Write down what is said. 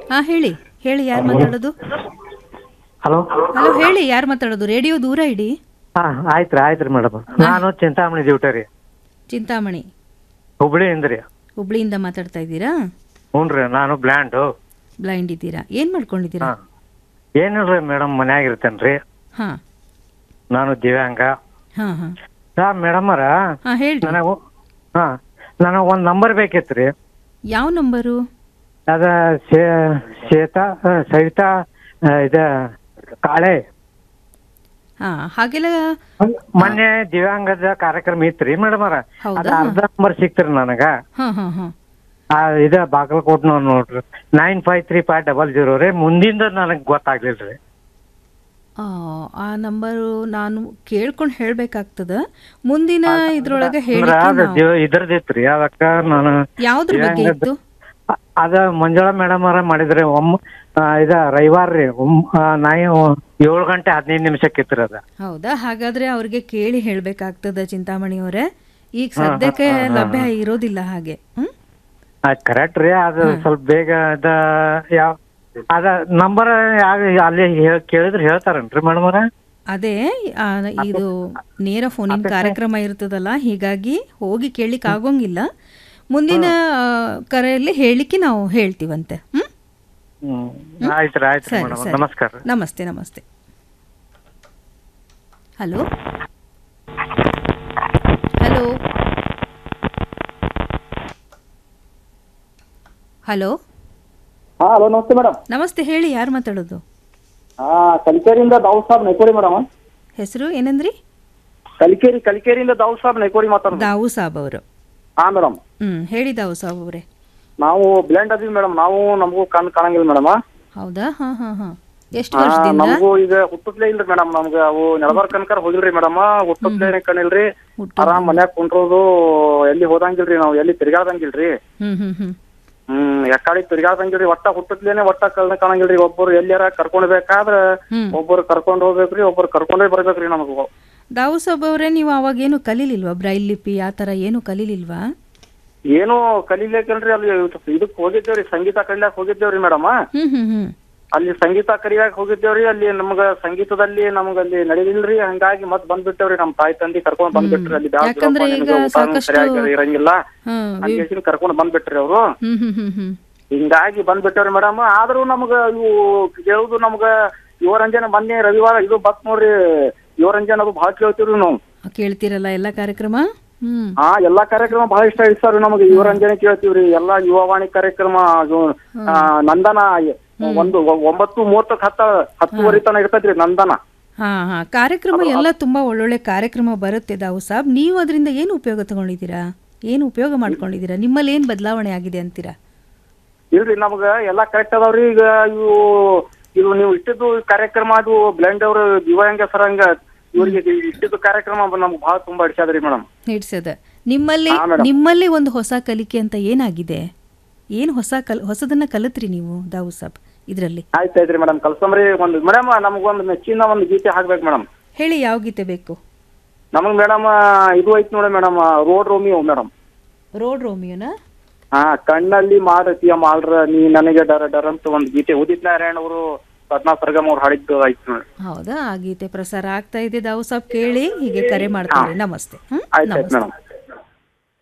ಹಾ ಹೇಳಿ ಹೇಳಿ ಯಾರು ಮಾತಾಡೋದು ಹಲೋ ಹಲೋ ಹೇಳಿ ಯಾರು ಮಾತಾಡೋದು ರೇಡಿಯೋ ದೂರ ಇಡಿ ಹಾ ಆಯ್ತ್ರಿ ಆಯ್ತ್ರಿ ಮೇಡಮ್ ನಾನು ಚಿಂತಾಮಣಿ ಡ್ಯೂಟಿ ರೀ ಚಿಂತಾಮಣಿ ಹುಬ್ಳಿಯಿಂದ ರೀ ಹುಬ್ಳಿಯಿಂದ ಮಾತಾಡ್ತಾ ಇದ್ದೀರಾ ಹ್ಞೂ ನಾನು ಬ್ಲ್ಯಾಂಡು ಬ್ಲೈಂಡ್ ಇದ್ದೀರಾ ಏನ್ ಮಾಡ್ಕೊಂಡಿದ್ದೀರಾ ಹಾ ಏನಿಲ್ರಿ ಮೇಡಮ್ ಮನ್ಯಾಗ ಇರ್ತೇನೆ ರೀ ಹಾ ನಾನು ದಿವ್ಯಾಂಗ ಹಾ ಹಾ ಸಾ ಮೇಡಮರ ಹಾ ಹೇಳ್ರಿ ನನಗೆ ಹಾ ನನಗೆ ಒಂದು ನಂಬರ್ ಬೇಕಿತ್ತು ರೀ ಯಾವ ನಂಬರು ಅದ ಶೇ- ಶ್ವೇತಾ ಆ, ಸವಿತಾ ಆ, ಇದ ಕಾಳೆ ಹಾ ಹಾಗೆಲ್ಲ ಮೊನ್ನೆ ದಿವ್ಯಾಂಗದ ಕಾರ್ಯಕ್ರಮ ಇತ್ರಿ ಮೇಡಮರ ಹೌದಾ? ಅದ ಅರ್ಧ ನಂಬರ್ ಸಿಕ್ತ್ರಿ ನನಗ ಹಾ ಹಾ ಹಾ ಆ, ಇದ ಬಾಗಲಕೋಟ್ನವ್ರು ನೋಡ್ರಿ nine five three five double zero ರೀ ಮುಂದಿಂದ ನನಗೆ ಗೊತ್ತಾಗ್ಲಿಲ್ರಿ ಆ, ಆ ನಂಬರು ನಾನು ಕೇಳ್ಕೊಂಡು ಹೇಳ್ಬೇಕಾಗ್ತದ ಮುಂದಿನ ಇದ್ರೊಳಗೆ ಹೇಳಿ ಅಂದ್ರ ಅದ ದಿವ್- ಇದ್ರದಿತ್ರಿ ಅದಕ್ಕ ನಾನು ಯಾವ್ದ್ರ ಬಗ್ಗೆ ಇತ್ತು ಅ- ಅದ ಮಂಜುಳಾ ಮೇಡಮ್ ಅವರ ಮಾಡಿದ್ರಿ ಒಮ್ಮ ಆ, ಇದ ರವಿವಾರ ರೀ ಒಮ್ ಆ, ನಾಯಿ ಏಳು ಗಂಟೆ ಹದಿನೈದು ನಿಮಿಷಕ್ಕೆ ಇತ್ರಿ ಅದ ಹೌದಾ ಹಾಗಾದ್ರೆ ಅವ್ರಿಗೆ ಕೇಳಿ ಹೇಳ್ಬೇಕಾಗ್ತದ ಚಿಂತಾಮಣಿ ಅವರೇ ಈಗ ಸದ್ಯಕ್ಕೆ ಲಭ್ಯ ಇರೋದಿಲ್ಲ ಹಾಗೆ ಹ್ಮ್ ಕರೆಕ್ಟ್ ರೀ ಅದು ಸ್ವಲ್ಪ ಬೇಗ ಅದ ಯಾವ ಅದ ನಂಬರ್ ಯಾವ ಅಲ್ಲಿ ಹೇಳ್- ಕೇಳಿದ್ರೆ ಹೇಳ್ತಾರನ್ರಿ ಮೇಡಮ್ ಅವ್ರ ಅದೇ ಆ, ಇದು ನೇರ ಫೋನಿನ ಕಾರ್ಯಕ್ರಮ ಇರ್ತದಲ್ಲ ಹೀಗಾಗಿ ಹೋಗಿ ಕೇಳಲಿಕ್ಕೆ ಆಗೋಂಗಿಲ್ಲ ಮುಂದಿನ ಆ, ಕರೆಯಲ್ಲಿ ಹೇಳಿಕ್ಕೆ ನಾವು ಹೇಳ್ತೀವಂತೆ ಹ್ಮ್ ಹ್ಮ್ ಆಯ್ತ್ರಿ ಆಯ್ತ್ರಿ ಸರಿ, ಮೇಡಮ್ ಸರಿ. ನಮಸ್ಕಾರ ನಮಸ್ತೆ ನಮಸ್ತೆ ಹಲೋ ಹಲೋ ಹಲೋ ಹಾ ಹಲೋ ನಮಸ್ತೆ ಮೇಡಮ್ ನಮಸ್ತೆ ಹೇಳಿ ಯಾರು ಮಾತಾಡೋದು ಹಾ ಕಲಿಕೇರಿಯಿಂದ ದಾವ್ ಸಾಬ್ ನೈಕೋರಿ ಮೇಡಮ್ ಹೆಸರು ಏನಂದ್ರಿ ಕಲಿಕೇರಿ ಕಲಿಕೇರಿಯಿಂದ ದಾವ್ ಸಾಬ್ ನೈಕೋರಿ ಮಾತಾಡೋದು ದಾವು ಸಾಬ್ ಅವರು ಹಾ ಮೇಡಮ್ ಹ್ಮ್ ಹೇಳಿ ದಾವು ಸಾಬ್ ಅವರೇ ನಾವು ಬ್ಲೆಂಡ್ ಅದೀವಿ ಮೇಡಮ್ ನಾವು ನಮಗೂ ಕಣ್ ಕಾಣಂಗಿಲ್ಲ ಮೇಡಮ್ ಹೌದಾ ಹಾ ಹಾ ಹಾ ಎಷ್ಟು ವರ್ಷದಿಂದ ನಮಗೂ ಈಗ ಹುಟ್ಟುತ್ಲೇ ಇಲ್ರಿ ಮೇಡಮ್ ನಮ್ಗೆ ಅವು ನೆಲಬಾರ್ ಕನ್ಕರ್ ಹೋಗಿಲ್ರಿ ಮೇಡಮ್ ಹುಟ್ಟುತ್ಲೇ ಕಣಿಲ್ರಿ ಹುಟ್ಟು ಆರಾಮ್ ಮನ್ಯಾಗ ಕುಂಡ್ರೋದು ಎಲ್ಲಿ ಹೋದಂಗಿಲ್ರಿ ನಾವು ಎಲ್ಲಿ ತಿರ್ಗಾಡಂಗಿಲ್ರಿ ಹ್ಮ್ ಹ್ಮ್ ಹ್ಮ್ ಹ್ಮ್ ಯಾಕಡೆ ತಿರ್ಗಾಡಂಗಿಲ್ರಿ ಒಟ್ಟ ಹುಟ್ಟುತ್ಲೇನೆ ಒಟ್ಟ ಕಳ್ನ ಕಾಣಂಗಿಲ್ರಿ ಒಬ್ಬರು ಎಲ್ಲಿಯಾರ ಕರ್ಕೊಂಡ್ ಬೇಕಾದ್ರ ಹ್ಮ್ ಒಬ್ಬರು ಕರ್ಕೊಂಡ್ ಹೋಗ್ಬೇಕ್ರಿ ಒಬ್ಬರು ಕರ್ಕೊಂಡೇ ಬರ್ಬೇಕ್ರಿ ನಮಗ ದಾವು ಸಾಬ್ ಅವರೇ ನೀವು ಅವಾಗ ಏನು ಕಲೀಲಿಲ್ವಾ ಬ್ರೈಲ್ ಲಿಪಿ ಆ ಥರ ಏನು ಕಲೀಲಿಲ್ವಾ ಏನು ಕಲೀಲೇಕಲ್ರಿ ಅಲ್ಲಿ ಇದಕ್ ಹೋಗಿದ್ದೇವ್ರಿ ಸಂಗೀತ ಕಲಿಯಾಕ್ ಹೋಗಿದ್ದೇವ್ರಿ ಮೇಡಮ್ ಹ್ಮ್ ಹ್ಮ್ ಹ್ಮ್ ಅಲ್ಲಿ ಸಂಗೀತ ಕಲಿಯಾಕ್ ಹೋಗಿದ್ದೇವ್ರಿ ಅಲ್ಲಿ ನಮ್ಗ ಸಂಗೀತದಲ್ಲಿ ನಮ್ಗ ಅಲ್ಲಿ ನಡೆದಿಲ್ರಿ ಹಂಗಾಗಿ ಮತ್ ಬಂದ್ಬಿಟ್ಟೇವ್ರಿ ನಮ್ ತಾಯಿ ತಂದಿ ಕರ್ಕೊಂಡ್ ಬಂದ್ಬಿಟ್ರಿ ಅಲ್ಲಿ ಬ್ಯಾಡ ಯಾಕಂದ್ರೆ ಬಿಡಪ್ಪ, ಈಗ ನಿನಗೆ ಊಟನೂ ಸಾಕಷ್ಟು- ಸರಿಯಾಗಿ ಇರಂಗಿಲ್ಲ ಹ್ಮ್ ಹಂಗೇಸಿನ್ ಕರ್ಕೊಂಡ್ ಬಂದ್ಬಿಟ್ರಿ ಅವ್ರು ಹ್ಮ್ ಹ್ಮ್ ಹ್ಮ್ ಹ್ಮ್ ಹಿಂಗಾಗಿ ಬಂದ್ಬಿಟ್ಟವ್ರಿ ಮೇಡಮ್ ಆದ್ರೂ ನಮ್ಗ ಇವು ಕೇಳುದು ನಮ್ಗ ಯುವರಂಜನೆ ಮೊನ್ನೆ ರವಿವಾರ ಇದು ಬತ್ ನೋಡ್ರಿ ಯುವರಂಜನೆ ಅದು ಬಹಳ ಕೇಳ್ತೀವ್ರಿ ನಾವು ಕೇಳ್ತೀರಲ್ಲ ಎಲ್ಲ ಕಾರ್ಯಕ್ರಮ ಹ್ಮ್ ಹಾ ಎಲ್ಲಾ ಕಾರ್ಯಕ್ರಮ ಬಹಳ ಇಷ್ಟ ಐತಿ ಸರ್ ನಮಗೆ ಯುವರಂಜನೆ ಕೇಳ್ತೀವ್ರಿ ಎಲ್ಲಾ ಯುವವಾಣಿ ಕಾರ್ಯಕ್ರಮ ಅದು, ಆ, ನಂದನ ಒಂದು ಒ- ಒಂಬತ್ತು ಮೂವತ್ತಕ್ಕೆ ಹತ್ತ ಹತ್ತುವರೆ ತನ ಇರ್ತೈತ್ರಿ ನಂದನ ಹಾ ಹಾ ಕಾರ್ಯಕ್ರಮ ಎಲ್ಲ ತುಂಬಾ ಒಳ್ಳೊಳ್ಳೆ ಕಾರ್ಯಕ್ರಮ ಬರುತ್ತೆ ದಾವು ಸಾಬ್ ನೀವು ಅದರಿಂದ ಏನು ಉಪಯೋಗ ತಗೊಂಡಿದ್ದೀರಾ ಏನು ಉಪಯೋಗ ಮಾಡ್ಕೊಂಡಿದ್ದೀರಾ ನಿಮ್ಮಲ್ಲಿ ಏನು ಬದಲಾವಣೆ ಆಗಿದೆ ಅಂತೀರಾ ಇಲ್ರಿ ನಮ್ಗ ಎಲ್ಲಾ ಕರೆಕ್ಟ್ ಅದಾವ್ರಿ ಈಗ ಇವು ಇದು ನೀವು ಇಟ್ಟಿದ್ದು ಕಾರ್ಯಕ್ರಮ ಅದು ಬ್ಲೆಂಡ್ ಅವರು ದಿವ್ಯಾಂಗ ಸರಂಗ ಇವ್ರಿಗೆ ಇಟ್ಟಿದ್ದು ಕಾರ್ಯಕ್ರಮ ನಮ್ಗೆ ಬಹಳ ತುಂಬಾ ಇಡ್ಸ್ಯಾದ್ರಿ ಮೇಡಮ್ ಹಿಡ್ಸದ ನಿಮ್ಮಲ್ಲಿ ಹಾ, madam. ನಿಮ್ಮಲ್ಲಿ ಒಂದು ಹೊಸ ಕಲಿಕೆ ಅಂತ ಏನಾಗಿದೆ ಏನು ಹೊಸ ಕಲ್ ಹೊಸದನ್ನ ಕಲಿತ್ರಿ ನೀವು ದಾವು ಸಾಬ್ ಇದರಲ್ಲಿ ಆಯ್ತಾಯ್ತ್ರಿ ಮೇಡಮ್ ಕಲ್ಸಮ್ರಿ ಒಂದು ಮೇಡಮ್ ನಮಗೊಂದು ನೆಚ್ಚಿನ ಒಂದು ಗೀತೆ ಹಾಕ್ಬೇಕು ಮೇಡಮ್ ಹೇಳಿ ಯಾವ ಗೀತೆ ಬೇಕು ನಮಗ್ ಮೇಡಮ್ ಇದು ಐತಿ ನೋಡಿ madam road romeo madam road ರೋಮಿಯೋನಾ ಹಾ ಕಣ್ಣಲ್ಲಿ ಮಾಡತಿಯ ಮಾಲ್ರ ನೀ ನನಗೆ ಡರ ಡರ ಅಂತ ಒಂದು ಗೀತೆ ಉದಿತ್ ನಾರಾಯಣ ಅವರು ಪದ್ಮಾ ಸರ್ಗಮ್ ಅವ್ರು ಹಾಡಿದ್ದು ಆಯ್ತು ನೋಡಿ ಹೌದಾ ಆ ಗೀತೆ ಪ್ರಸಾರ ಆಗ್ತಾ ಇದೆ ದಾವು ಸಾಬ್ ಕೇಳಿ ಹೀಗೆ ಕರೆ ಮಾಡ್ತಾರೆ ನಮಸ್ತೆ ಹ್ಮ್ ಆಯ್ತಾಯ್ತು ನಮಸ್ತೆ ಮೇಡಮ್